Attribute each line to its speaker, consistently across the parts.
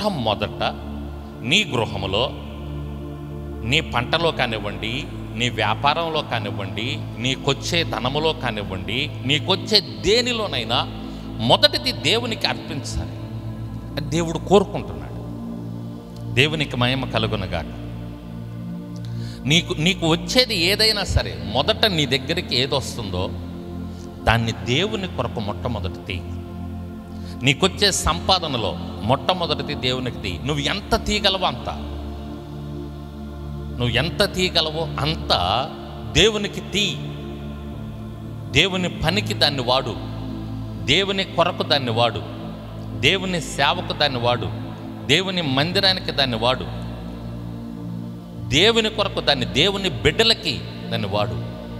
Speaker 1: మొట్టమొదట నీ గృహములో నీ పంటలో కానివ్వండి నీ వ్యాపారంలో కానివ్వండి నీకొచ్చే ధనములో కానివ్వండి నీకొచ్చే దేనిలోనైనా మొదటిది దేవునికి అర్పించాలి అది దేవుడు కోరుకుంటున్నాడు దేవునికి మహిమ కలుగునగాక నీకు నీకు వచ్చేది ఏదైనా సరే మొదట నీ దగ్గరికి ఏది వస్తుందో దాన్ని దేవుని కొరకు మొట్టమొదటిది నీకొచ్చే సంపాదనలో మొట్టమొదటిది దేవునికి తీ నువ్వు ఎంత తీయగలవో అంత నువ్వు ఎంత తీయగలవో అంత దేవునికి తీ దేవుని పనికి దాన్ని వాడు దేవుని కొరకు దాన్ని వాడు దేవుని సేవకు దాన్ని వాడు దేవుని మందిరానికి దాన్ని వాడు దేవుని కొరకు దాన్ని దేవుని బిడ్డలకి దాన్ని వాడు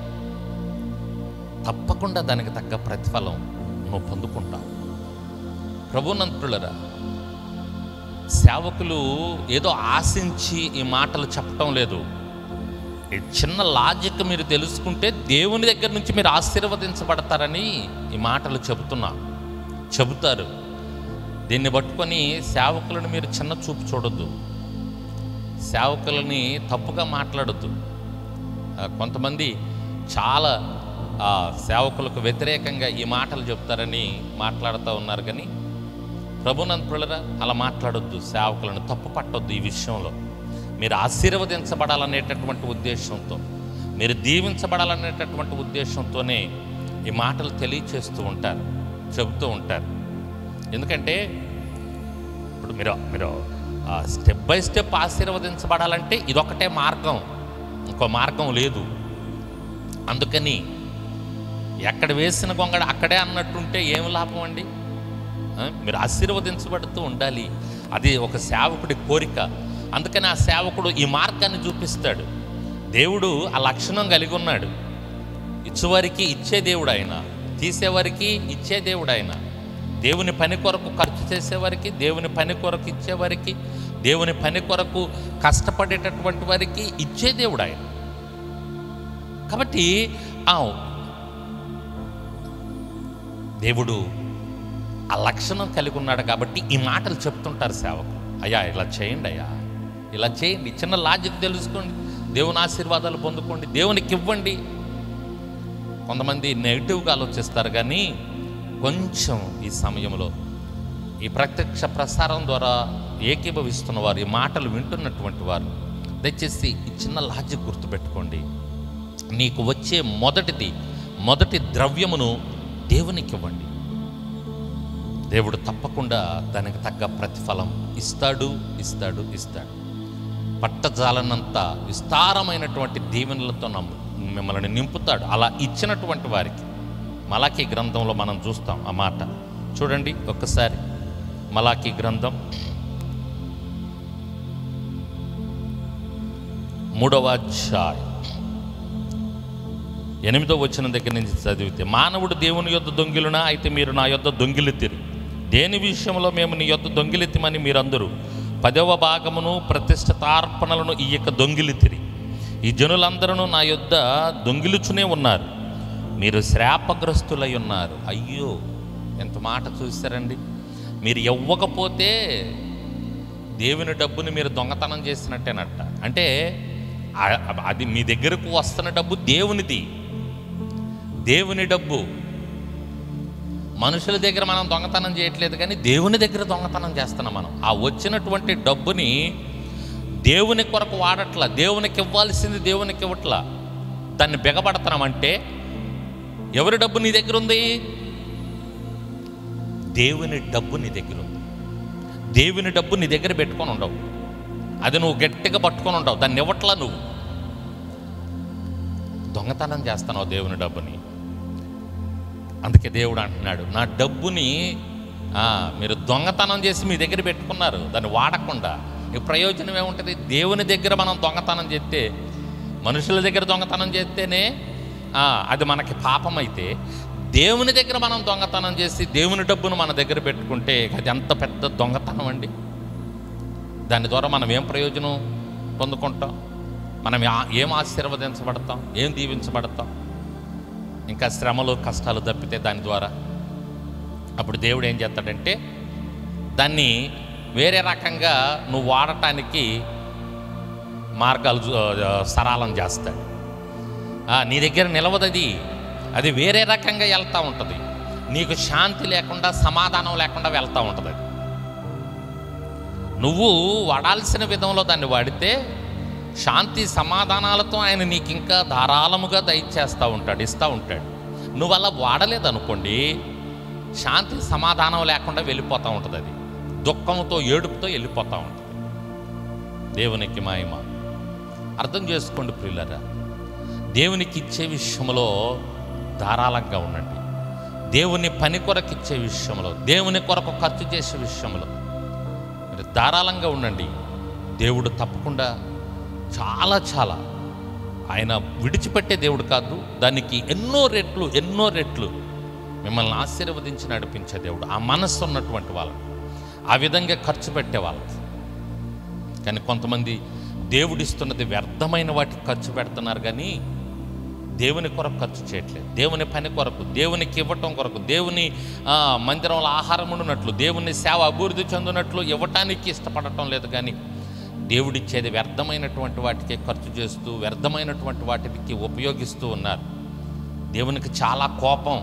Speaker 1: తప్పకుండా దానికి తగ్గ ప్రతిఫలం నువ్వు పొందుకుంటావు ప్రభునంతులరా సేవకులు ఏదో ఆశించి ఈ మాటలు చెప్పటం లేదు ఈ చిన్న లాజిక్ మీరు తెలుసుకుంటే దేవుని దగ్గర నుంచి మీరు ఆశీర్వదించబడతారని ఈ మాటలు చెబుతున్నా చెబుతారు దీన్ని పట్టుకొని సేవకులను మీరు చిన్న చూపు చూడొద్దు సేవకులని తప్పుగా మాట్లాడొద్దు ఆ, కొంతమంది చాలా ఆ, సేవకులకు వ్యతిరేకంగా ఈ మాటలు చెప్తారని మాట్లాడుతూ ఉన్నారు కానీ ప్రభునంతులరా అలా మాట్లాడొద్దు సేవకులను తప్పు పట్టొద్దు ఈ విషయంలో మీరు ఆశీర్వదించబడాలనేటటువంటి ఉద్దేశంతో మీరు దీవించబడాలనేటటువంటి ఉద్దేశంతోనే ఈ మాటలు తెలియచేస్తూ ఉంటారు చెబుతూ ఉంటారు ఎందుకంటే ఇప్పుడు మీరు మీరు స్టెప్ బై స్టెప్ ఆశీర్వదించబడాలంటే ఇదొకటే మార్గం ఇంకో మార్గం లేదు అందుకని ఎక్కడ వేసిన గొంగడ అక్కడే అన్నట్టుంటే ఏం లాభం అండి ఆ, మీరు ఆశీర్వదించబడుతూ ఉండాలి అది ఒక సేవకుడి కోరిక అందుకని ఆ సేవకుడు ఈ మార్గాన్ని చూపిస్తాడు దేవుడు ఆ లక్షణం కలిగి ఉన్నాడు ఇచ్చేవారికి ఇచ్చే దేవుడు ఆయన తీసేవారికి ఇచ్చే దేవుడు ఆయన దేవుని పని కొరకు ఖర్చు చేసేవారికి దేవుని పని కొరకు ఇచ్చేవారికి దేవుని పని కొరకు కష్టపడేటటువంటి వారికి ఇచ్చే దేవుడు ఆయన కాబట్టి ఆ దేవుడు ఆ లక్షణం కలిగి ఉన్నాడు కాబట్టి ఈ మాటలు చెప్తుంటారు సేవకులు అయ్యా ఇలా చేయండి అయ్యా ఇలా చేయండి చిన్న లాజిక్ తెలుసుకోండి దేవుని ఆశీర్వాదాలు పొందుకోండి దేవునికి ఇవ్వండి కొంతమంది నెగిటివ్గా ఆలోచిస్తారు కానీ కొంచెం ఈ సమయంలో ఈ ప్రత్యక్ష ప్రసారం ద్వారా ఏకీభవిస్తున్న వారు ఈ మాటలు వింటున్నటువంటి వారు దయచేసి ఈ చిన్న లాజిక్ గుర్తుపెట్టుకోండి నీకు వచ్చే మొదటిది మొదటి ద్రవ్యమును దేవునికి ఇవ్వండి దేవుడు తప్పకుండా దానికి తగ్గ ప్రతిఫలం ఇస్తాడు ఇస్తాడు ఇస్తాడు పట్టజాలనంత విస్తారమైనటువంటి దీవెనలతో నమ్ము మిమ్మల్ని నింపుతాడు అలా ఇచ్చినటువంటి వారికి మలాఖీ గ్రంథంలో మనం చూస్తాం ఆ మాట చూడండి ఒక్కసారి మలాఖీ గ్రంథం మూడవ అధ్యాయం ఎనిమిదో వచ్చిన దగ్గర నుంచి చదివితే మానవుడు దేవుని యొద్ద దొంగిలునా అయితే మీరు నా యొద్ద దొంగిలితిరి దేని విషయంలో మేము నీ యొద్ద దొంగిలితిమని మీరందరూ పదవ భాగమును ప్రతిష్ఠితార్పణలను ఈ యొక్క దొంగిలితిరి ఈ జనులందరూ నా యొద్ద దొంగిలుచునే ఉన్నారు మీరు శ్రాపగ్రస్తులై ఉన్నారు అయ్యో ఎంత మాట చూస్తారండి మీరు ఇవ్వకపోతే దేవుని డబ్బుని మీరు దొంగతనం చేసినట్టేనట్ట అంటే ఆ- అది మీ దగ్గరకు వస్తున్న డబ్బు దేవునిది దేవుని డబ్బు మనుషుల దగ్గర మనం దొంగతనం చేయట్లేదు కానీ దేవుని దగ్గర దొంగతనం చేస్తున్నాం మనం ఆ వచ్చినటువంటి డబ్బుని దేవుని కొరకు వాడట్లా దేవునికి ఇవ్వాల్సింది దేవునికి ఇవ్వట్లా దాన్ని బిగపడుతున్నామంటే ఎవరి డబ్బు నీ దగ్గర ఉంది దేవుని డబ్బు నీ దగ్గర ఉంది దేవుని డబ్బు నీ దగ్గర పెట్టుకొని ఉండవు అది నువ్వు గట్టిగా పట్టుకొని ఉండవు దాన్ని ఇవ్వట్లా నువ్వు దొంగతనం చేస్తున్నావు దేవుని డబ్బుని అందుకే దేవుడు అంటున్నాడు నా డబ్బుని ఆ, మీరు దొంగతనం చేసి మీ దగ్గర పెట్టుకున్నారు దాన్ని వాడకుండా ఈ ప్రయోజనం ఏముంటుంది దేవుని దగ్గర మనం దొంగతనం చేస్తే మనుషుల దగ్గర దొంగతనం చేస్తేనే ఆ, అది మనకి పాపం అయితే దేవుని దగ్గర మనం దొంగతనం చేసి దేవుని డబ్బును మన దగ్గర పెట్టుకుంటే అది ఎంత పెద్ద దొంగతనం అండి దాని ద్వారా మనం ఏం ప్రయోజనం పొందుకుంటాం మనం ఆ- ఏం ఆశీర్వదించబడతాం ఏం దీవించబడతాం ఇంకా శ్రమలు కష్టాలు తప్పితే దాని ద్వారా అప్పుడు దేవుడు ఏం చేస్తాడంటే దాన్ని వేరే రకంగా నువ్వు వాడటానికి మార్గాలు చూ- ఆ, సరళం చేస్తాడు ఆ, నీ దగ్గర నిలవదది అది వేరే రకంగా వెళ్తూ ఉంటుంది నీకు శాంతి లేకుండా సమాధానం లేకుండా వెళ్తూ ఉంటుంది అది నువ్వు వాడాల్సిన విధంలో దాన్ని వాడితే శాంతి సమాధానాలతో ఆయన నీకు ఇంకా ధారాళముగా దయచేస్తూ ఉంటాడు ఇస్తూ ఉంటాడు నువ్వు అలా వాడలేదనుకోండి శాంతి సమాధానం లేకుండా వెళ్ళిపోతూ ఉంటుంది అది దుఃఖంతో ఏడుపుతో వెళ్ళిపోతూ ఉంటుంది దేవునికి మాయమ అర్థం చేసుకోండి ప్రియులరా దేవునికి ఇచ్చే విషయంలో ధారాళంగా ఉండండి దేవుని పని కొరకు ఇచ్చే విషయంలో దేవుని కొరకు ఖర్చు చేసే విషయంలో మీరు ధారాళంగా ఉండండి దేవుడు తప్పకుండా చాలా చాలా ఆయన విడిచిపెట్టే దేవుడు కాదు దానికి ఎన్నో రెట్లు ఎన్నో రెట్లు మిమ్మల్ని ఆశీర్వదించి నడిపించే దేవుడు ఆ మనస్సు ఉన్నటువంటి వాళ్ళని ఆ విధంగా ఖర్చు పెట్టే వాళ్ళకి కానీ కొంతమంది దేవుడిస్తున్నది వ్యర్థమైన వాటికి ఖర్చు పెడుతున్నారు కానీ దేవుని కొరకు ఖర్చు చేయట్లేదు దేవుని పని కొరకు దేవునికి ఇవ్వటం కొరకు దేవుని ఆ, మందిరంలో ఆహారం ఉండినట్లు దేవుని సేవ అభివృద్ధి చెందినట్లు ఇవ్వటానికి ఇష్టపడటం లేదు కానీ దేవుడిచ్చేది వ్యర్థమైనటువంటి వాటికి ఖర్చు చేస్తూ వ్యర్థమైనటువంటి వాటికి ఉపయోగిస్తూ ఉన్నారు దేవునికి చాలా కోపం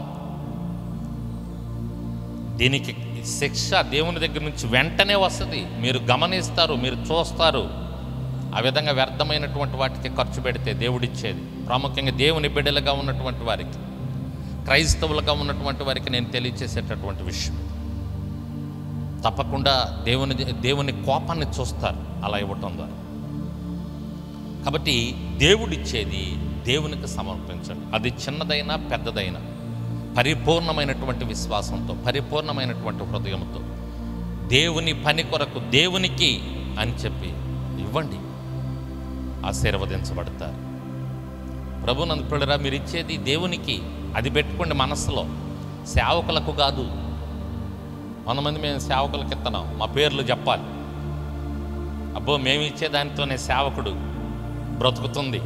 Speaker 1: దీనికి శిక్ష దేవుని దగ్గర నుంచి వెంటనే వస్తుంది మీరు గమనిస్తారు మీరు చూస్తారు ఆ విధంగా వ్యర్థమైనటువంటి వాటికి ఖర్చు పెడితే దేవుడిచ్చేది ప్రాముఖ్యంగా దేవుని బిడ్డలుగా ఉన్నటువంటి వారికి క్రైస్తవులుగా ఉన్నటువంటి వారికి నేను తెలియచేసేటటువంటి విషయం తప్పకుండా దేవుని దేవుని కోపాన్ని చూస్తారు అలా ఇవ్వటం ద్వారా కాబట్టి దేవుడిచ్చేది దేవునికి సమర్పించండి అది చిన్నదైనా పెద్దదైనా పరిపూర్ణమైనటువంటి విశ్వాసంతో పరిపూర్ణమైనటువంటి హృదయంతో దేవుని పని కొరకు దేవునికి అని చెప్పి ఇవ్వండి ఆశీర్వదించబడతారు ప్రభు నందుకుడరా మీరు ఇచ్చేది దేవునికి అది పెట్టుకోండి మనస్సులో సేవకులకు కాదు కొంతమంది మేము సేవకులకు ఇస్తున్నాం మా పేర్లు చెప్పాలి అబ్బో మేము ఇచ్చే దానితోనే సేవకుడు బ్రతుకుతుంది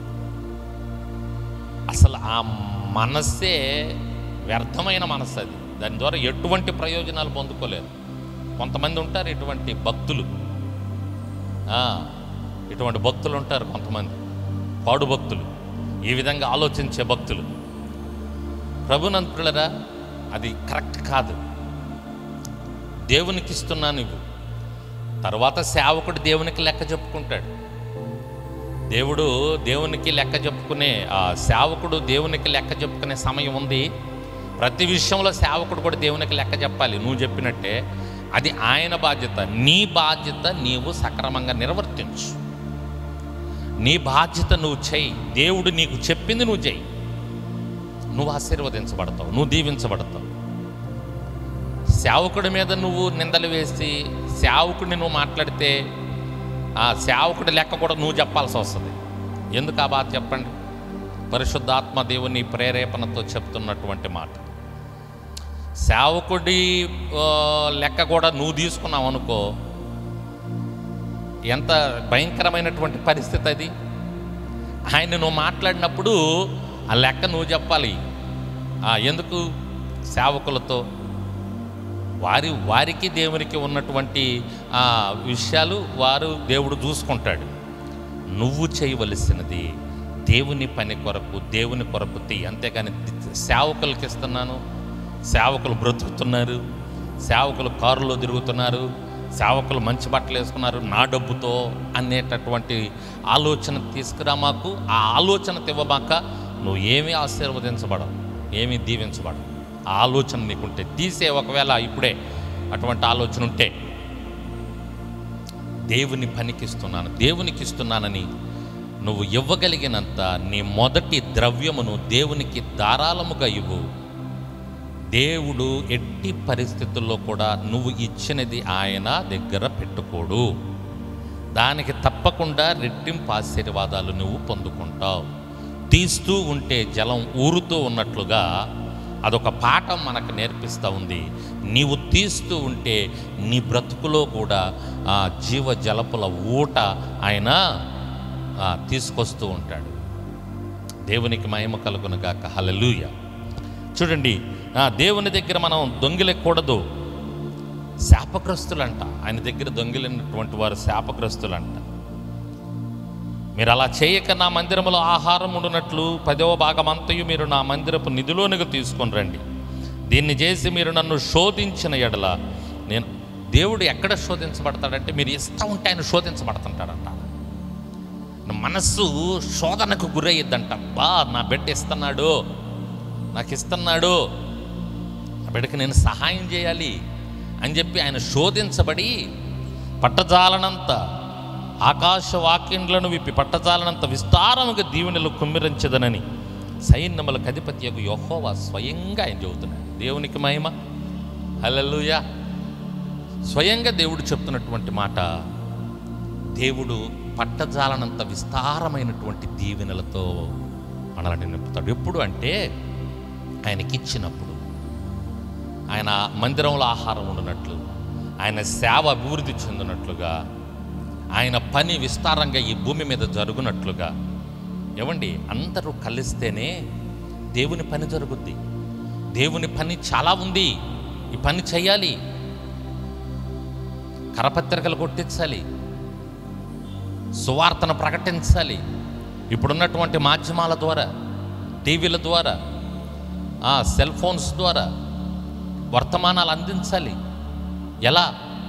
Speaker 1: అసలు ఆ మనస్సే వ్యర్థమైన మనస్సు అది దాని ద్వారా ఎటువంటి ప్రయోజనాలు పొందుకోలేరు కొంతమంది ఉంటారు ఇటువంటి భక్తులు ఆ, ఇటువంటి భక్తులు ఉంటారు కొంతమంది పాడు భక్తులు ఈ విధంగా ఆలోచించే భక్తులు ప్రభునంతులరా అది కరెక్ట్ కాదు దేవునికి ఇస్తున్నా నువ్వు తర్వాత సేవకుడు దేవునికి లెక్క చెప్పుకుంటాడు దేవుడు దేవునికి లెక్క చెప్పుకునే ఆ సేవకుడు దేవునికి లెక్క చెప్పుకునే సమయం ఉంది ప్రతి విషయంలో సేవకుడు కూడా దేవునికి లెక్క చెప్పాలి నువ్వు చెప్పినట్టే అది ఆయన బాధ్యత నీ బాధ్యత నీవు సక్రమంగా నిర్వర్తించు నీ బాధ్యత నువ్వు చెయ్యి దేవుడు నీకు చెప్పింది నువ్వు చెయ్యి నువ్వు ఆశీర్వదించబడతావు నువ్వు దీవించబడతావు సేవకుడి మీద నువ్వు నిందలు వేసి సేవకుడిని నువ్వు మాట్లాడితే ఆ సేవకుడి లెక్క కూడా నువ్వు చెప్పాల్సి వస్తుంది ఎందుకు ఆ బాధ చెప్పండి పరిశుద్ధాత్మ దేవుని ప్రేరేపణతో చెప్తున్నటువంటి మాట సేవకుడి ఆ, లెక్క కూడా నువ్వు తీసుకున్నావు అనుకో ఎంత భయంకరమైనటువంటి పరిస్థితి అది ఆయన నువ్వు మాట్లాడినప్పుడు ఆ లెక్క నువ్వు చెప్పాలి ఆ, ఎందుకు సేవకులతో వారి వారికి దేవునికి ఉన్నటువంటి ఆ, విషయాలు వారు దేవుడు చూసుకుంటాడు నువ్వు చేయవలసినది దేవుని పని కొరకు దేవుని కొరకు తీ అంతేగాని సేవకులకి ఇస్తున్నాను సేవకులు బ్రతుకుతున్నారు సేవకులు కారులో తిరుగుతున్నారు సేవకులు మంచి బట్టలు వేసుకున్నారు నా డబ్బుతో అనేటటువంటి ఆలోచన తీసుకురా మాకు ఆ ఆలోచన తివ్వమాక నువ్వు ఏమీ ఆశీర్వదించబడవు ఏమీ దీవించబడవు ఆ ఆలోచన నీకుంటే తీసే ఒకవేళ ఇప్పుడే అటువంటి ఆలోచన ఉంటే దేవుని పనికిస్తున్నాను దేవునికి ఇస్తున్నానని నువ్వు ఇవ్వగలిగినంత నీ మొదటి ద్రవ్యమును దేవునికి ధారాళముగా ఇవ్వు దేవుడు ఎట్టి పరిస్థితుల్లో కూడా నువ్వు ఇచ్చినది ఆయన దగ్గర పెట్టుకోడు దానికి తప్పకుండా రెట్టింపు ఆశీర్వాదాలు నువ్వు పొందుకుంటావు తీస్తూ ఉంటే జలం ఊరుతూ ఉన్నట్లుగా అదొక పాఠం మనకు నేర్పిస్తూ ఉంది నీవు తీస్తూ ఉంటే నీ బ్రతుకులో కూడా ఆ జీవ జలపుల ఊట ఆయన ఆ, తీసుకొస్తూ ఉంటాడు దేవునికి మహిమ కలుగును గాక హల్లెలూయా చూడండి ఆ, దేవుని దగ్గర మనం దొంగిలకూడదు శాపగ్రస్తులంట ఆయన దగ్గర దొంగిలినటువంటి వారు శాపగ్రస్తులంట మీరు అలా చేయక నా మందిరములో ఆహారం ఉండునట్లు పదవ భాగమంతయు మీరు నా మందిరపు నిధిలోనికి తీసుకొని రండి దీన్ని చేసి మీరు నన్ను శోధించిన ఎడల నేను దేవుడు ఎక్కడ శోధించబడతాడంటే మీరు ఇష్టం ఉంటే ఆయన శోధించబడుతుంటాడంట నా మనస్సు శోధనకు గురయ్యిద్దంట బా నా బిడ్డ ఇస్తున్నాడు నాకు ఇస్తున్నాడు నా బిడ్డకి నేను సహాయం చేయాలి అని చెప్పి ఆయన శోధించబడి పట్టజాలనంత ఆకాశ వాక్యంలను విప్పి పట్టజాలనంత విస్తారముగా దీవెనలు కుమ్మిరించదనని సైన్యములకు అధిపతి యొక్క యహోవా స్వయంగా ఆయన చెబుతున్నాడు దేవునికి మహిమ హల్లెలూయా స్వయంగా దేవుడు చెప్తున్నటువంటి మాట దేవుడు పట్టజాలనంత విస్తారమైనటువంటి దీవెనలతో మనల్ని నింపుతాడు ఎప్పుడు అంటే ఆయనకి ఇచ్చినప్పుడు ఆయన మందిరంలో ఆహారం ఉండినట్లు ఆయన సేవ అభివృద్ధి చెందినట్లుగా ఆయన పని విస్తారంగా ఈ భూమి మీద జరుగునట్లుగా ఏమండి అందరూ కలిస్తేనే దేవుని పని జరుగుద్ది దేవుని పని చాలా ఉంది ఈ పని చేయాలి కరపత్రికలు కొట్టించాలి సువార్తను ప్రకటించాలి ఇప్పుడున్నటువంటి మాధ్యమాల ద్వారా టీవీల ద్వారా ఆ, సెల్ ఫోన్స్ ద్వారా వర్తమానాలు అందించాలి ఎలా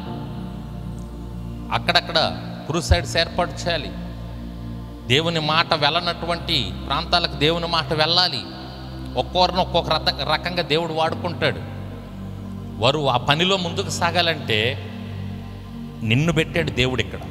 Speaker 1: అక్కడక్కడ క్రూసైడ్స్ ఏర్పాటు చేయాలి దేవుని మాట వెళ్ళనటువంటి ప్రాంతాలకు దేవుని మాట వెళ్ళాలి ఒక్కొక్కరిని ఒక్కొక్క రత రకంగా దేవుడు వాడుకుంటాడు వారు ఆ పనిలో ముందుకు సాగాలంటే నిన్ను పెట్టాడు దేవుడు ఇక్కడ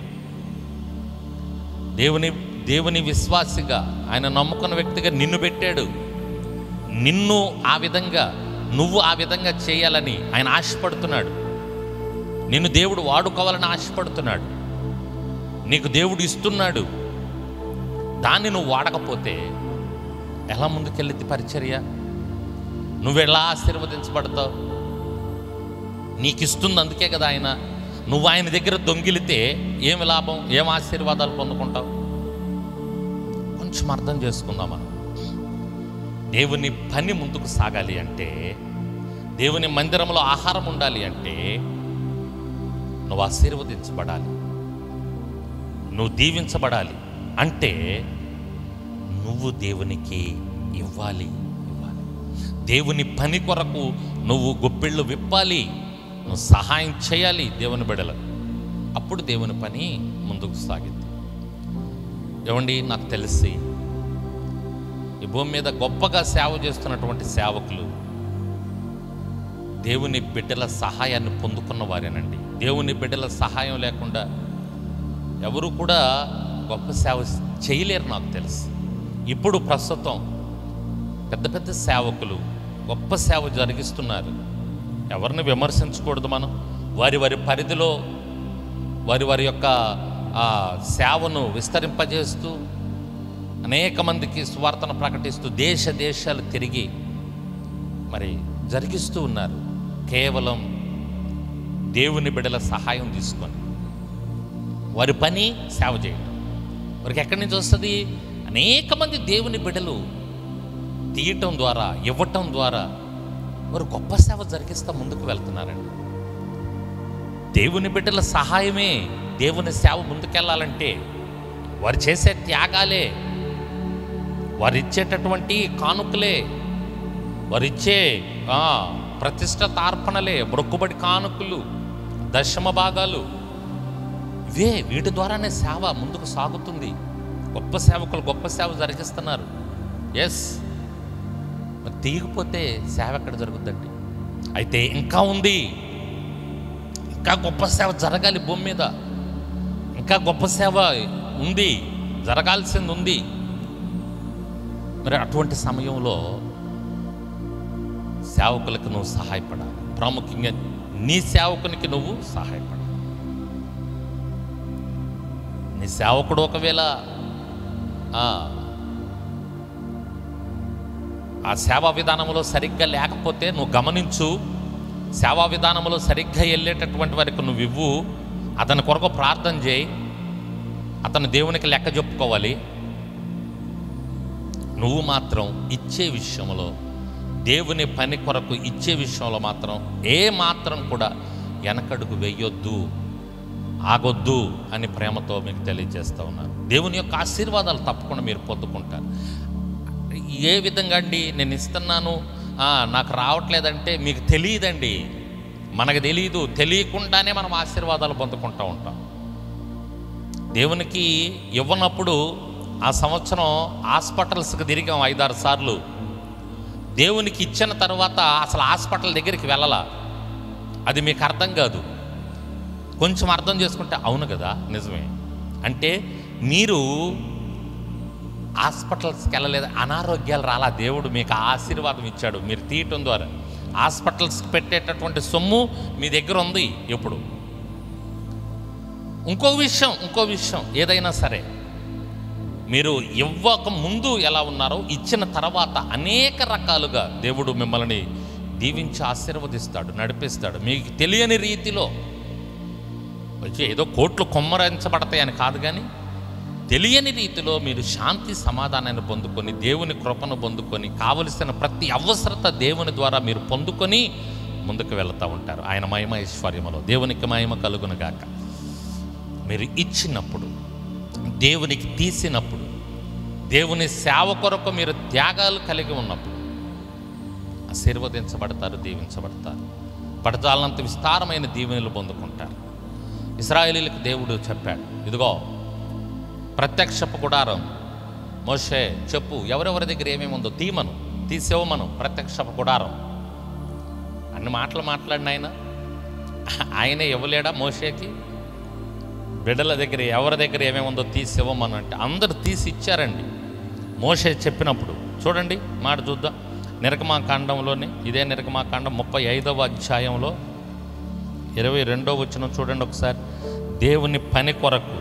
Speaker 1: దేవుని దేవుని విశ్వాసిగా ఆయన నమ్ముకున్న వ్యక్తిగా నిన్ను పెట్టాడు నిన్ను ఆ విధంగా నువ్వు ఆ విధంగా చేయాలని ఆయన ఆశపడుతున్నాడు నిన్ను దేవుడు వాడుకోవాలని ఆశపడుతున్నాడు నీకు దేవుడు ఇస్తున్నాడు దాన్ని నువ్వు వాడకపోతే ఎలా ముందుకెళ్ళిద్ది పరిచర్య నువ్వు ఎలా ఆశీర్వదించబడతావు నీకు ఇస్తుంది అందుకే కదా ఆయన నువ్వు ఆయన దగ్గర దొంగిలితే ఏమి లాభం ఏం ఆశీర్వాదాలు పొందుకుంటావు కొంచెం అర్థం చేసుకుందాం మనం దేవుని పని ముందుకు సాగాలి అంటే దేవుని మందిరంలో ఆహారం ఉండాలి అంటే నువ్వు ఆశీర్వదించబడాలి నువ్వు దీవించబడాలి అంటే నువ్వు దేవునికి ఇవ్వాలి ఇవ్వాలి దేవుని పని కొరకు నువ్వు గొప్పిళ్ళు విప్పాలి నువ్వు సహాయం చేయాలి దేవుని బిడలకు అప్పుడు దేవుని పని ముందుకు సాగింది ఏమండి నాకు తెలిసి ఈ భూమి మీద గొప్పగా సేవ చేస్తున్నటువంటి సేవకులు దేవుని బిడ్డల సహాయాన్ని పొందుకున్న వారేనండి దేవుని బిడ్డల సహాయం లేకుండా ఎవరు కూడా గొప్ప సేవ చేయలేరు నాకు తెలుసు ఇప్పుడు ప్రస్తుతం పెద్ద పెద్ద సేవకులు గొప్ప సేవ జరిగిస్తున్నారు ఎవరిని విమర్శించకూడదు మనం వారి వారి పరిధిలో వారి వారి యొక్క ఆ, సేవను విస్తరింపజేస్తూ అనేక మందికి సువార్తను ప్రకటిస్తూ దేశ దేశాలు తిరిగి మరి జరిగిస్తూ ఉన్నారు కేవలం దేవుని బిడ్డల సహాయం తీసుకొని వారి పని సేవ చేయడం వారికి ఎక్కడి నుంచి వస్తుంది అనేక మంది దేవుని బిడ్డలు తీయటం ద్వారా ఇవ్వటం ద్వారా వారు గొప్ప సేవ జరిగిస్తూ ముందుకు వెళ్తున్నారండి దేవుని బిడ్డల సహాయమే దేవుని సేవ ముందుకెళ్ళాలంటే వారు చేసే త్యాగాలే వారు ఇచ్చేటటువంటి కానుకలే వారు ఇచ్చే ఆ, ప్రతిష్ఠిత అర్పణలే మొక్కుబడి కానుకలు దశమ భాగాలు ఇవే వీటి ద్వారానే సేవ ముందుకు సాగుతుంది గొప్ప సేవకులు గొప్ప సేవ జరిగిస్తున్నారు ఎస్ మరి తీయకపోతే సేవ ఎక్కడ జరుగుద్దండి అయితే ఇంకా ఉంది ఇంకా గొప్ప సేవ జరగాలి భూమి మీద ఇంకా గొప్ప సేవ ఉంది జరగాల్సింది ఉంది మరి అటువంటి సమయంలో సేవకులకు నువ్వు సహాయపడాలి ప్రాముఖ్యంగా నీ సేవకునికి నువ్వు సహాయపడాలి నీ సేవకుడు ఒకవేళ ఆ, ఆ సేవా విధానంలో సరిగ్గా లేకపోతే నువ్వు గమనించు సేవా విధానంలో సరిగ్గా వెళ్ళేటటువంటి వారికి నువ్వు ఇవ్వు అతని కొరకు ప్రార్థన చేయి అతను దేవునికి లెక్క చెప్పుకోవాలి నువ్వు మాత్రం ఇచ్చే విషయంలో దేవుని పని కొరకు ఇచ్చే విషయంలో మాత్రం ఏ మాత్రం కూడా వెనకడుగు వెయ్యొద్దు ఆగొద్దు అని ప్రేమతో మీకు తెలియజేస్తూ ఉన్నాను దేవుని యొక్క ఆశీర్వాదాలు తప్పకుండా మీరు పొందుకుంటారు ఏ విధంగా అండి నేను ఇస్తున్నాను ఆ, నాకు రావట్లేదంటే మీకు తెలియదండి మనకు తెలియదు తెలియకుండానే మనం ఆశీర్వాదాలు పొందుకుంటూ ఉంటాం దేవునికి ఇవ్వనప్పుడు ఆ సంవత్సరం హాస్పిటల్స్కి తిరిగాం ఐదారు సార్లు దేవునికి ఇచ్చిన తర్వాత అసలు హాస్పిటల్ దగ్గరికి వెళ్ళాలా అది మీకు అర్థం కాదు కొంచెం అర్థం చేసుకుంటే అవును కదా నిజమే అంటే మీరు హాస్పిటల్స్కి వెళ్ళలేదు అనారోగ్యాలు రాలా దేవుడు మీకు ఆ ఆశీర్వాదం ఇచ్చాడు మీరు తీయటం ద్వారా హాస్పిటల్స్కి పెట్టేటటువంటి సొమ్ము మీ దగ్గర ఉంది ఇప్పుడు ఇంకో విషయం ఇంకో విషయం ఏదైనా సరే మీరు ఇవ్వక ముందు ఎలా ఉన్నారో ఇచ్చిన తర్వాత అనేక రకాలుగా దేవుడు మిమ్మల్ని దీవించి ఆశీర్వదిస్తాడు నడిపిస్తాడు మీకు తెలియని రీతిలో వచ్చి ఏదో కోట్లు కొమ్మరించబడతాయని కాదు కానీ తెలియని రీతిలో మీరు శాంతి సమాధానాన్ని పొందుకొని దేవుని కృపను పొందుకొని కావలసిన ప్రతి అవసరత దేవుని ద్వారా మీరు పొందుకొని ముందుకు వెళుతూ ఉంటారు ఆయన మహిమ ఐశ్వర్యములో దేవునికి మహిమ కలుగును గాక మీరు ఇచ్చినప్పుడు దేవునికి తీసినప్పుడు దేవుని సేవ కొరకు మీరు త్యాగాలు కలిగి ఉన్నప్పుడు ఆశీర్వదించబడతారు దీవించబడతారు పడజాలంత విస్తారమైన దీవెనలు పొందుకుంటారు ఇస్రాయేలీలకు దేవుడు చెప్పాడు ఇదిగో ప్రత్యక్షపు గుడారం మోషే చెప్పు ఎవరెవరి దగ్గర ఏమేమి ఉందో తీమను తీసేవమను ప్రత్యక్షపు గుడారం అన్ని మాటలు మాట్లాడిన ఆయన ఆయనే ఇవ్వలేడా మోషేకి బిడ్డల దగ్గర ఎవరి దగ్గర ఏమేమి ఉందో తీసి ఇవ్వమని అంటే అందరు తీసి ఇచ్చారండి మోషే చెప్పినప్పుడు చూడండి మాట చూద్దాం నిరకమాకాండంలోనే ఇదే నిరకమాకాండం ముప్పై ఐదవ అధ్యాయంలో ఇరవై రెండో వచ్చిన చూడండి ఒకసారి దేవుని పని కొరకు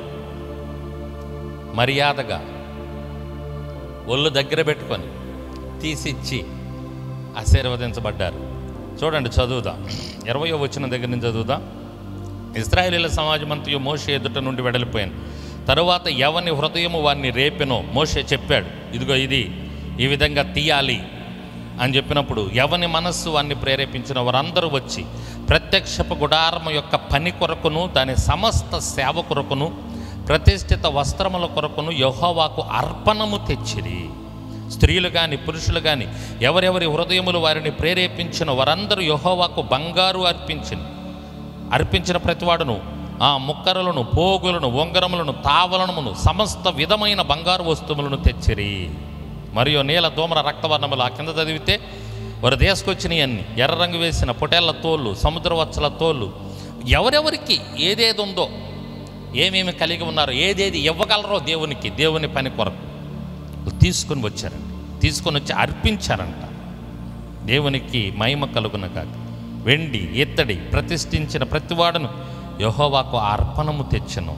Speaker 1: మర్యాదగా ఒళ్ళు దగ్గర పెట్టుకొని తీసిచ్చి ఆశీర్వదించబడ్డారు చూడండి చదువుదాం ఇరవయో వచ్చిన దగ్గర నుంచి చదువుదాం ఇస్రాయేలీల సమాజం అంతయు మోషే ఎదుట నుండి వెడలిపోయాను తరువాత ఎవని హృదయము వారిని రేపెనో మోషే చెప్పాడు ఇదిగో ఇది ఈ విధంగా తీయాలి అని చెప్పినప్పుడు ఎవని మనస్సు వారిని ప్రేరేపించిన వారందరూ వచ్చి ప్రత్యక్షపు గుడారము యొక్క పని కొరకును దాని సమస్త సేవ కొరకును ప్రతిష్ఠిత వస్త్రముల కొరకును యెహోవాకు అర్పణము తెచ్చిరి స్త్రీలు కానీ పురుషులు కానీ ఎవరెవరి హృదయములు వారిని ప్రేరేపించిన వారందరూ యెహోవాకు బంగారు అర్పించింది అర్పించిన ప్రతివాడును ఆ ముక్కరలను పోగులను ఉంగరములను తావలనమును సమస్త విధమైన బంగారు వస్తువులను తెచ్చిరి మరియు నీల దోమర రక్తవర్ణములు ఆ కింద చదివితే వారు తీసుకొచ్చినాయి అన్ని ఎర్ర రంగు వేసిన పొటేళ్ల తోళ్ళు సముద్రవచ్చల తోళ్ళు ఎవరెవరికి ఏదేది ఉందో ఏమేమి కలిగి ఉన్నారో ఏదేది ఇవ్వగలరో దేవునికి దేవుని పని కొరకు తీసుకొని వచ్చారండి తీసుకొని వచ్చి అర్పించారంట దేవునికి మహిమ కలుగున కాక వెండి ఇత్తడి ప్రతిష్ఠించిన ప్రతివాడును యహోవాకు అర్పణము తెచ్చను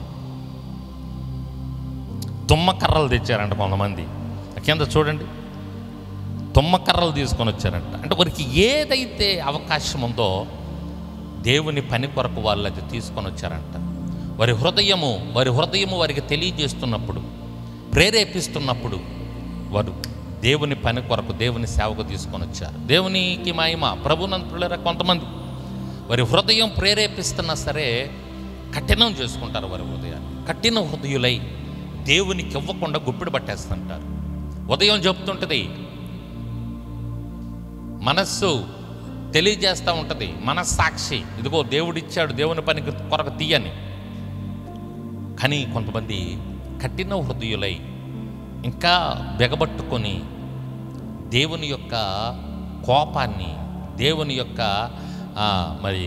Speaker 1: తుమ్మకర్రలు తెచ్చారంట కొంతమంది కింద చూడండి తుమ్మకర్రలు తీసుకొని వచ్చారంట అంటే వారికి ఏదైతే అవకాశం ఉందో దేవుని పని కొరకు వాళ్ళు అది తీసుకొని వచ్చారంట వారి హృదయము వారి హృదయము వారికి తెలియజేస్తున్నప్పుడు ప్రేరేపిస్తున్నప్పుడు వారు దేవుని పని కొరకు దేవుని సేవకు తీసుకొని వచ్చారు దేవునికి మహిమ ప్రభునంతులరా కొంతమంది వారి హృదయం ప్రేరేపిస్తున్నా సరే కఠినం చేసుకుంటారు వారి హృదయాన్ని కఠిన హృదయులై దేవునికి ఇవ్వకుండా గుప్పిడి పట్టేస్తుంటారు ఉదయం చెప్తుంటుంది మనస్సు తెలియజేస్తూ ఉంటుంది మనస్సాక్షి ఇదిగో దేవుడిచ్చాడు దేవుని పనికి కొరకు తీయని కానీ కొంతమంది కఠిన హృదయులై ఇంకా బెగబట్టుకొని దేవుని యొక్క కోపాన్ని దేవుని యొక్క ఆ, మరి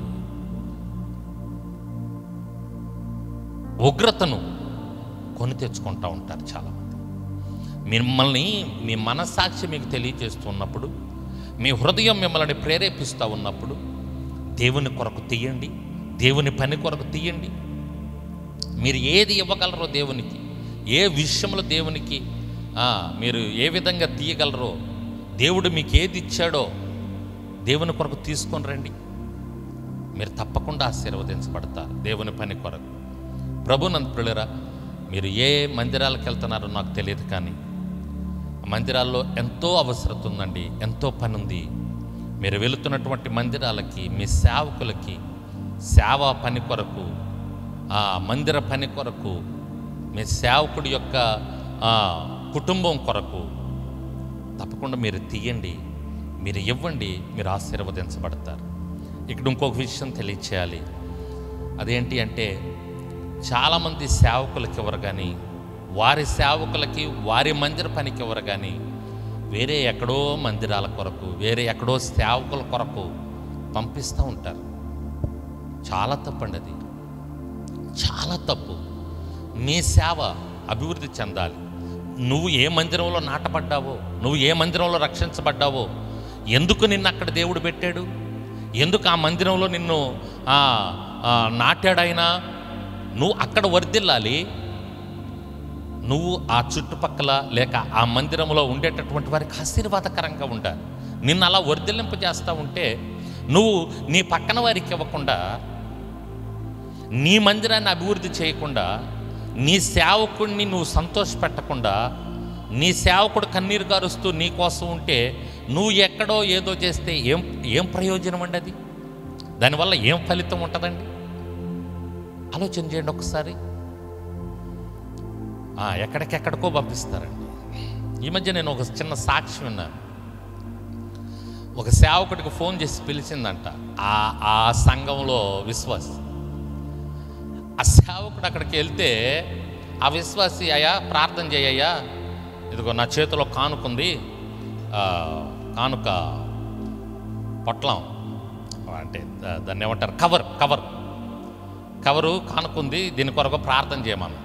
Speaker 1: ఉగ్రతను కొని తెచ్చుకుంటూ ఉంటారు చాలామంది మిమ్మల్ని మీ మనస్సాక్షి మీకు తెలియజేస్తున్నప్పుడు మీ హృదయం మిమ్మల్ని ప్రేరేపిస్తూ ఉన్నప్పుడు దేవుని కొరకు తీయండి దేవుని పని కొరకు తీయండి మీరు ఏది ఇవ్వగలరో దేవునికి ఏ విషయంలో దేవునికి ఆ, మీరు ఏ విధంగా తీయగలరో దేవుడు మీకు ఏది ఇచ్చాడో దేవుని కొరకు తీసుకొని రండి మీరు తప్పకుండా ఆశీర్వదించబడతారు దేవుని పని కొరకు ప్రభు నంతులరా మీరు ఏ మందిరాలకు వెళ్తున్నారో నాకు తెలియదు కానీ ఆ మందిరాల్లో ఎంతో అవసరత ఉందండి ఎంతో పని ఉంది మీరు వెళుతున్నటువంటి మందిరాలకి మీ సేవకులకి సేవా పని కొరకు ఆ మందిర పని కొరకు మీ సేవకుడి యొక్క ఆ, కుటుంబం కొరకు తప్పకుండా మీరు తీయండి మీరు ఇవ్వండి మీరు ఆశీర్వదించబడతారు ఇక్కడ ఇంకొక విషయం తెలియచేయాలి అదేంటి అంటే చాలామంది సేవకులకి ఇవ్వరు కానీ వారి సేవకులకి వారి మందిర పనికి ఇవ్వరు కానీ వేరే ఎక్కడో మందిరాల కొరకు వేరే ఎక్కడో సేవకుల కొరకు పంపిస్తూ ఉంటారు చాలా తప్పండి అది చాలా తప్పు నీ సేవ అభివృద్ధి చెందాలి నువ్వు ఏ మందిరంలో నాటపడ్డావో నువ్వు ఏ మందిరంలో రక్షించబడ్డావో ఎందుకు నిన్ను అక్కడ దేవుడు పెట్టాడు ఎందుకు ఆ మందిరంలో నిన్ను ఆ, ఆ, నాటాడైనా నువ్వు అక్కడ వర్దిల్లాలి నువ్వు ఆ చుట్టుపక్కల లేక ఆ మందిరంలో ఉండేటటువంటి వారికి ఆశీర్వాదకరంగా ఉండాలి నిన్ను అలా వర్ధిల్లింప చేస్తూ ఉంటే నువ్వు నీ పక్కన వారికి ఇవ్వకుండా నీ మందిరాన్ని అభివృద్ధి చేయకుండా నీ సేవకుడిని నువ్వు సంతోషపెట్టకుండా నీ సేవకుడు కన్నీరు గారుస్తూ నీ కోసం ఉంటే నువ్వు ఎక్కడో ఏదో చేస్తే ఏం ఏం ప్రయోజనం అండి అది దానివల్ల ఏం ఫలితం ఉంటుందండి ఆలోచన చేయండి ఒకసారి ఆ, ఎక్కడికెక్కడికో పంపిస్తారండి ఈ మధ్య నేను ఒక చిన్న సాక్షి విన్నాను ఒక సేవకుడికి ఫోన్ చేసి పిలిచిందంట ఆ ఆ సంఘంలో విశ్వాస్ ఆ సేవకుడు అక్కడికి వెళ్తే ఆ విశ్వాసి అయ్యా ప్రార్థన చేయయ్యా ఇదిగో నా చేతిలో కానుకుంది ఆ, కానుక పొట్లం అంటే దా- దాన్ని ఏమంటారు కవర్ కవర్ కవరు కానుకుంది దీని కొరకు ప్రార్థన చేయమన్నా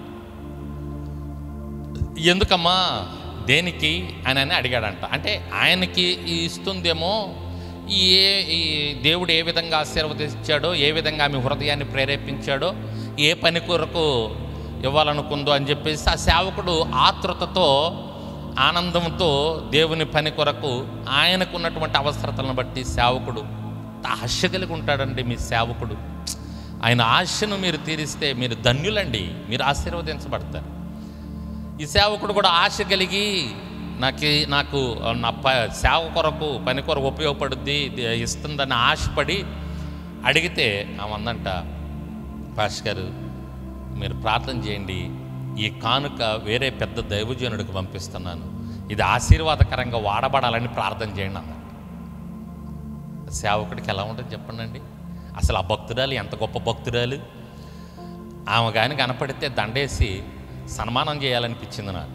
Speaker 1: ఎందుకమ్మా దేనికి అని అని అడిగాడంట అంటే ఆయనకి ఈ ఇస్తుందేమో ఈ ఏ ఈ దేవుడు ఏ విధంగా ఆశీర్వదించాడో ఏ విధంగా ఆమె హృదయాన్ని ప్రేరేపించాడో ఏ పని కొరకు ఇవ్వాలనుకుందో అని చెప్పేసి ఆ సేవకుడు ఆతృతతో ఆనందంతో దేవుని పని కొరకు ఆయనకు ఉన్నటువంటి అవసరతలను బట్టి సేవకుడు ఆశ కలిగి ఉంటాడండి మీ సేవకుడు ఆయన ఆశను మీరు తీరిస్తే మీరు ధన్యులండి మీరు ఆశీర్వదించబడతారు ఈ సేవకుడు కూడా ఆశ కలిగి నాకు నాకు నా ప సేవ కొరకు పని కొరకు ఉపయోగపడుద్ది ఇది ఇస్తుందని ఆశపడి అడిగితే ఆమె అందంట పాష్ గారు మీరు ప్రార్థన చేయండి ఈ కానుక వేరే పెద్ద దైవజనుడికి పంపిస్తున్నాను ఇది ఆశీర్వాదకరంగా వాడబడాలని ప్రార్థన చేయండి అన్న సేవకుడికి ఎలా ఉంటుంది చెప్పండి అసలు ఆ భక్తురాలు ఎంత గొప్ప భక్తురాలు ఆమె కానీ కనపడితే దండేసి సన్మానం చేయాలనిపించింది నాకు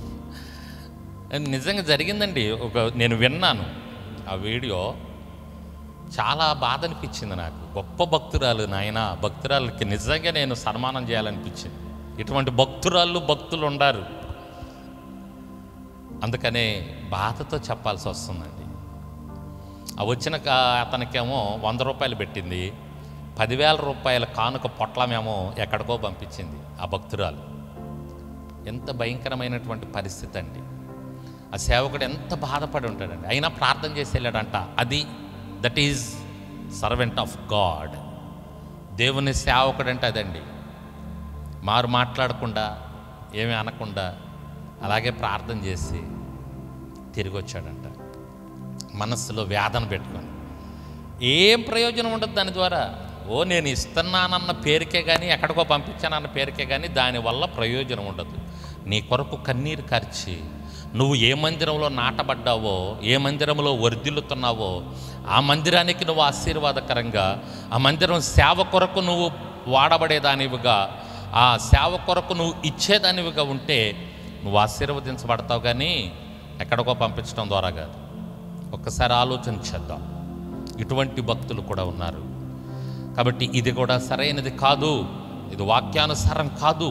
Speaker 1: నిజంగా జరిగిందండి ఒక నేను విన్నాను ఆ వీడియో చాలా బాధ అనిపించింది నాకు గొప్ప భక్తురాలు నాయన భక్తురాలకి నిజంగా నేను సన్మానం చేయాలనిపించింది ఇటువంటి భక్తురాళ్ళు భక్తులు ఉండారు అందుకనే బాధతో చెప్పాల్సి వస్తుందండి ఆ వచ్చిన కా- అతనికేమో వంద రూపాయలు పెట్టింది పదివేల రూపాయల కానుక పొట్లమేమో ఎక్కడికో పంపించింది ఆ భక్తురాలు ఎంత భయంకరమైనటువంటి పరిస్థితి అండి ఆ సేవకుడు ఎంత బాధపడి ఉంటాడండి అయినా ప్రార్థన చేసి వెళ్ళాడంట అది that is servant of God దేవుని సేవకుడు అంటే అదండి మారు మాట్లాడకుండా ఏమీ అనకుండా అలాగే ప్రార్థన చేసి తిరిగి వచ్చాడంట మనస్సులో వేదన పెట్టుకొని ఏం ప్రయోజనం ఉండదు దాని ద్వారా ఓ నేను ఇస్తున్నానన్న పేరుకే కానీ ఎక్కడికో పంపించానన్న పేరుకే కానీ దానివల్ల ప్రయోజనం ఉండదు నీ కొరకు కన్నీరు కార్చి నువ్వు ఏ మందిరంలో నాటబడ్డావో ఏ మందిరంలో వర్ధిల్లుతున్నావో ఆ మందిరానికి నువ్వు ఆశీర్వాదకరంగా ఆ మందిరం సేవ కొరకు నువ్వు వాడబడేదానివిగా ఆ సేవ కొరకు నువ్వు ఇచ్చేదానివిగా ఉంటే నువ్వు ఆశీర్వదించబడతావు కానీ ఎక్కడికో పంపించడం ద్వారా కాదు ఒక్కసారి ఆలోచన చేద్దాం ఇటువంటి భక్తులు కూడా ఉన్నారు కాబట్టి ఇది కూడా సరైనది కాదు ఇది వాక్యానుసారం కాదు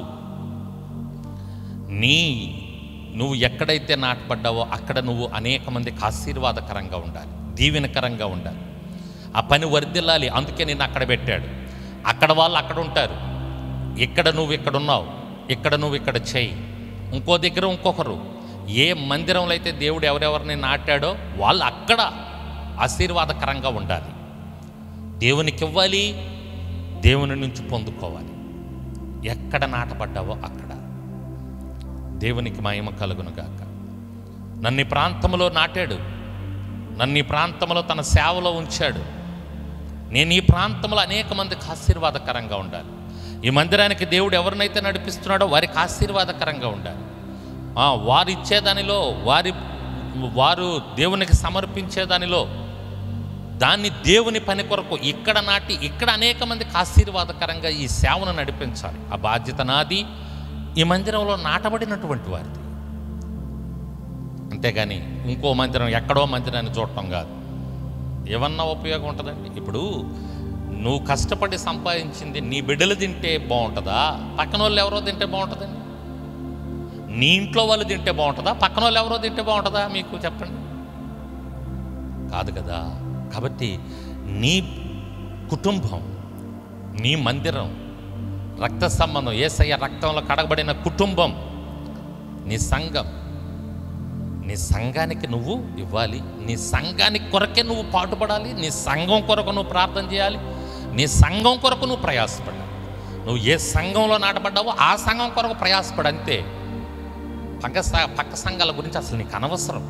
Speaker 1: నీ నువ్వు ఎక్కడైతే నాటపడ్డావో అక్కడ నువ్వు అనేక మందికి ఆశీర్వాదకరంగా ఉండాలి దీవెనకరంగా ఉండాలి ఆ పని వర్దిల్లాలి అందుకే నిన్ను అక్కడ పెట్టాడు అక్కడ వాళ్ళు అక్కడ ఉంటారు ఇక్కడ నువ్వు ఇక్కడ ఉన్నావు ఇక్కడ నువ్వు ఇక్కడ చేయి ఇంకో దగ్గర ఇంకొకరు ఏ మందిరంలో అయితే దేవుడు ఎవరెవరిని నాటాడో వాళ్ళు అక్కడ ఆశీర్వాదకరంగా ఉండాలి దేవునికి ఇవ్వాలి దేవుని నుంచి పొందుకోవాలి ఎక్కడ నాటపడ్డావో అక్కడ దేవునికి మహిమ కలుగును గాక నన్ను ఈ ప్రాంతంలో నాటాడు నన్ను ఈ ప్రాంతంలో తన సేవలో ఉంచాడు నేను ఈ ప్రాంతంలో అనేక మందికి ఆశీర్వాదకరంగా ఉండాలి ఈ మందిరానికి దేవుడు ఎవరినైతే నడిపిస్తున్నాడో వారికి ఆశీర్వాదకరంగా ఉండాలి ఆ, వారు ఇచ్చేదానిలో వారి వారు దేవునికి సమర్పించే దానిలో దాన్ని దేవుని పని కొరకు ఇక్కడ నాటి ఇక్కడ అనేక మందికి ఆశీర్వాదకరంగా ఈ సేవను నడిపించాలి ఆ బాధ్యత నాది ఈ మందిరంలో నాటబడినటువంటి వారిది అంతేగాని ఇంకో మందిరం ఎక్కడో మందిరాన్ని చూడటం కాదు ఏమన్నా ఉపయోగం ఉంటుందండి ఇప్పుడు నువ్వు కష్టపడి సంపాదించింది నీ బిడ్డలు తింటే బాగుంటుందా పక్కన వాళ్ళు ఎవరో తింటే బాగుంటుందండి నీ ఇంట్లో వాళ్ళు తింటే బాగుంటుందా పక్కన వాళ్ళు ఎవరో తింటే బాగుంటుందా మీకు చెప్పండి కాదు కదా కాబట్టి నీ కుటుంబం నీ మందిరం రక్త సంబంధం ఏసయ్య రక్తంలో కడగబడిన కుటుంబం నీ సంఘం నీ సంఘానికి నువ్వు ఇవ్వాలి నీ సంఘానికి కొరకే నువ్వు పాటుపడాలి నీ సంఘం కొరకు నువ్వు ప్రార్థన చేయాలి నీ సంఘం కొరకు నువ్వు ప్రయాసపడాలి నువ్వు ఏ సంఘంలో నాటబడ్డావో ఆ సంఘం కొరకు ప్రయాసపడు అంతే పక్క స- పక్క సంఘాల గురించి అసలు నీకు అనవసరం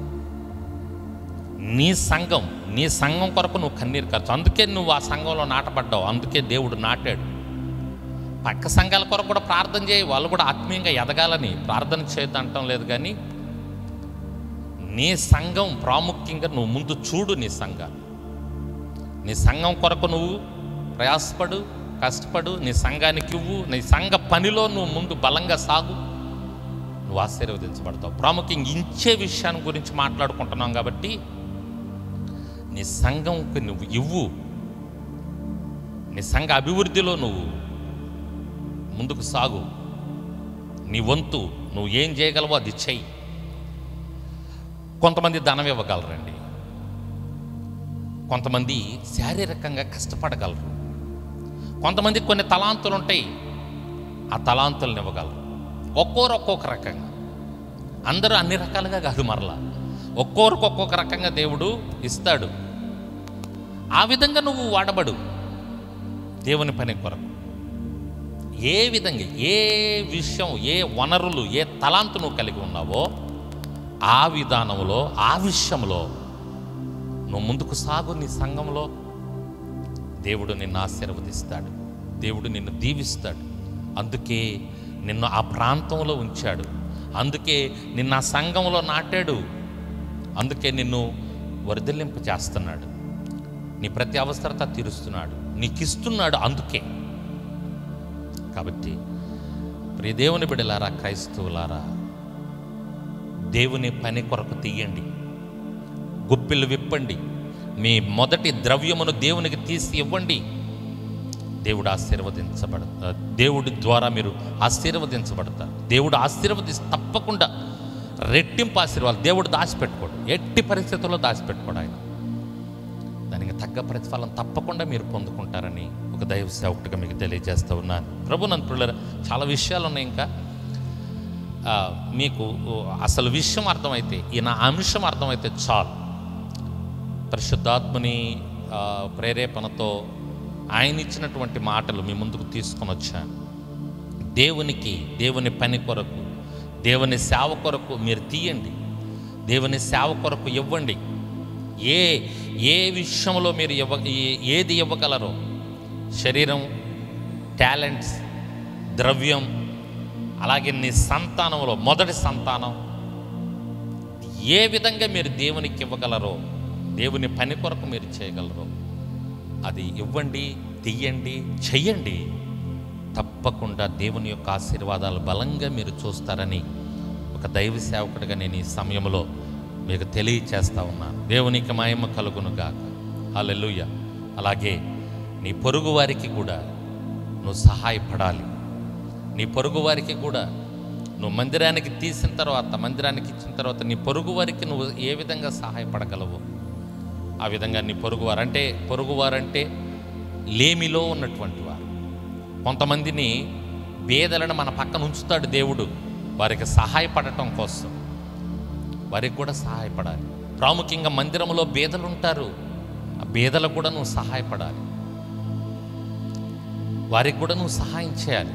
Speaker 1: నీ సంఘం నీ సంఘం కొరకు నువ్వు కన్నీరు ఖర్చు అందుకే నువ్వు ఆ సంఘంలో నాటబడ్డావు అందుకే దేవుడు నాటాడు పక్క సంఘాల కొరకు కూడా ప్రార్థన చేయి వాళ్ళు కూడా ఆత్మీయంగా ఎదగాలని ప్రార్థన చేయొద్దు లేదు కానీ నీ సంఘం ప్రాముఖ్యంగా నువ్వు ముందు చూడు నీ సంఘాన్ని నీ సంఘం కొరకు నువ్వు ప్రయాసపడు కష్టపడు నీ సంఘానికి ఇవ్వు నీ సంఘ పనిలో నువ్వు ముందు బలంగా సాగు నువ్వు ఆశీర్వదించబడతావు ప్రాముఖ్యంగా ఇచ్చే విషయాన్ని గురించి మాట్లాడుకుంటున్నాం కాబట్టి నీ సంఘంకి నువ్వు ఇవ్వు నీ సంఘ అభివృద్ధిలో నువ్వు ముందుకు సాగు నీ వంతు నువ్వు ఏం చేయగలవో అది చెయ్యి కొంతమంది ధనం ఇవ్వగలరండి కొంతమంది శారీరకంగా కష్టపడగలరు కొంతమంది కొన్ని తలాంతులు ఉంటాయి ఆ తలాంతులను ఇవ్వగలరు ఒక్కోరు ఒక్కొక్క రకంగా అందరూ అన్ని రకాలుగా కాదు మరలా ఒక్కోరికి ఒక్కొక్క రకంగా దేవుడు ఇస్తాడు ఆ విధంగా నువ్వు వాడబడు దేవుని పని కొరకు ఏ విధంగా ఏ విషయం ఏ వనరులు ఏ తలాంతు నువ్వు కలిగి ఉన్నావో ఆ విధానంలో ఆ విషయంలో నువ్వు ముందుకు సాగు నీ సంఘంలో దేవుడు నిన్ను ఆశీర్వదిస్తాడు దేవుడు నిన్ను దీవిస్తాడు అందుకే నిన్ను ఆ ప్రాంతంలో ఉంచాడు అందుకే నిన్ను ఆ సంఘంలో నాటాడు అందుకే నిన్ను వరదలింపు చేస్తున్నాడు నీ ప్రతి అవసరత తీరుస్తున్నాడు నీకు ఇస్తున్నాడు అందుకే కాబట్టి ప్రియ దేవుని బిడలారా క్రైస్తవులారా దేవుని పని కొరకు తీయండి గుప్పిళ్ళు విప్పండి మీ మొదటి ద్రవ్యమును దేవునికి తీసి ఇవ్వండి దేవుడు ఆశీర్వదించబడ దేవుడి ద్వారా మీరు ఆశీర్వదించబడతారు దేవుడు ఆశీర్వది తప్పకుండా రెట్టింపు ఆశీర్వాదాలు దేవుడు దాచిపెట్టుకోడు ఎట్టి పరిస్థితుల్లో దాచిపెట్టుకోడు ఆయన దానికి తగ్గ ప్రతిఫలం తప్పకుండా మీరు పొందుకుంటారని ఒక దైవ సేవకుడిగా మీకు తెలియజేస్తూ ఉన్నాను ప్రభు నన్ను పిల్లల చాలా విషయాలు ఉన్నాయి ఇంకా ఆ, మీకు అసలు విషయం అర్థమైతే ఈ నా అంశం అర్థమైతే చాలు పరిశుద్ధాత్మని ఆ, ప్రేరేపణతో ఆయన ఇచ్చినటువంటి మాటలు మీ ముందుకు తీసుకొని వచ్చాను దేవునికి దేవుని పని కొరకు దేవుని సేవ కొరకు మీరు తీయండి దేవుని సేవ కొరకు ఇవ్వండి ఏ ఏ విషయంలో మీరు ఇవ్వ ఏ- ఏది ఇవ్వగలరో శరీరం టాలెంట్స్ ద్రవ్యం అలాగే నీ సంతానంలో మొదటి సంతానం ఏ విధంగా మీరు దేవునికి ఇవ్వగలరో దేవుని పని కొరకు మీరు చేయగలరో అది ఇవ్వండి తీయండి చెయ్యండి తప్పకుండా దేవుని యొక్క ఆశీర్వాదాలు బలంగా మీరు చూస్తారని ఒక దైవ సేవకుడిగా నేను ఈ సమయంలో మీకు తెలియచేస్తా ఉన్నాను దేవునికి మహిమ కలుగును గాక హల్లెలూయా అలాగే నీ పొరుగు వారికి కూడా నువ్వు సహాయపడాలి నీ పొరుగు వారికి కూడా నువ్వు మందిరానికి తీసిన తర్వాత మందిరానికి ఇచ్చిన తర్వాత నీ పొరుగు వారికి నువ్వు ఏ విధంగా సహాయపడగలవు ఆ విధంగా నీ పొరుగువారు అంటే పొరుగువారంటే లేమిలో ఉన్నటువంటి వారు కొంతమందిని బేదలను మన పక్కన ఉంచుతాడు దేవుడు వారికి సహాయపడటం కోసం వారికి కూడా సహాయపడాలి ప్రాముఖ్యంగా మందిరంలో బేదలు ఉంటారు ఆ బేదలకు కూడా నువ్వు సహాయపడాలి వారికి కూడా నువ్వు సహాయం చేయాలి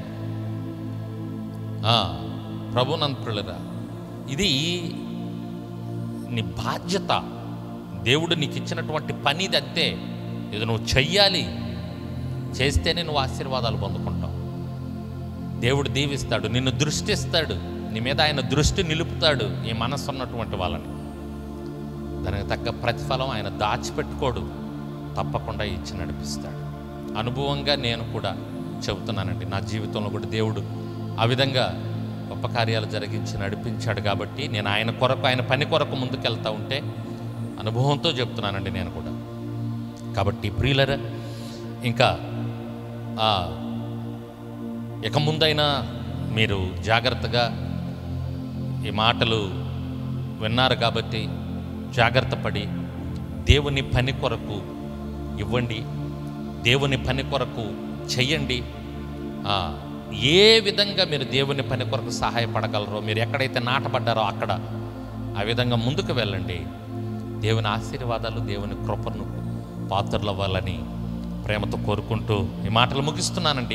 Speaker 1: ఆ, ప్రభు నంతులరా ఇది నీ బాధ్యత దేవుడు నీకు ఇచ్చినటువంటి పని ఇది అంతే ఇది నువ్వు చెయ్యాలి చేస్తేనే నువ్వు ఆశీర్వాదాలు పొందుకుంటావు దేవుడు దీవిస్తాడు నిన్ను దృష్టిస్తాడు నీ మీద ఆయన దృష్టి నిలుపుతాడు ఈ మనసు ఉన్నటువంటి వాళ్ళని దానికి తగ్గ ప్రతిఫలం ఆయన దాచిపెట్టుకోడు తప్పకుండా ఇచ్చి నడిపిస్తాడు అనుభవంగా నేను కూడా చెబుతున్నానండి నా జీవితంలో కూడా దేవుడు ఆ విధంగా గొప్ప కార్యాలు జరిగించి నడిపించాడు కాబట్టి నేను ఆయన కొరకు ఆయన పని కొరకు ముందుకెళ్తా ఉంటే అనుభవంతో చెప్తున్నానండి నేను కూడా కాబట్టి ప్రియులరా ఇంకా ఆ, ఇక ముందైనా మీరు జాగ్రత్తగా ఈ మాటలు విన్నారు కాబట్టి జాగ్రత్త పడి దేవుని పని కొరకు ఇవ్వండి దేవుని పని కొరకు చెయ్యండి ఆ, ఏ విధంగా మీరు దేవుని పని కొరకు సహాయపడగలరో మీరు ఎక్కడైతే నాటపడ్డారో అక్కడ ఆ విధంగా ముందుకు వెళ్ళండి దేవుని ఆశీర్వాదాలు దేవుని కృపను పాత్రలు అవ్వాలని ప్రేమతో కోరుకుంటూ ఈ మాటలు ముగిస్తున్నానండి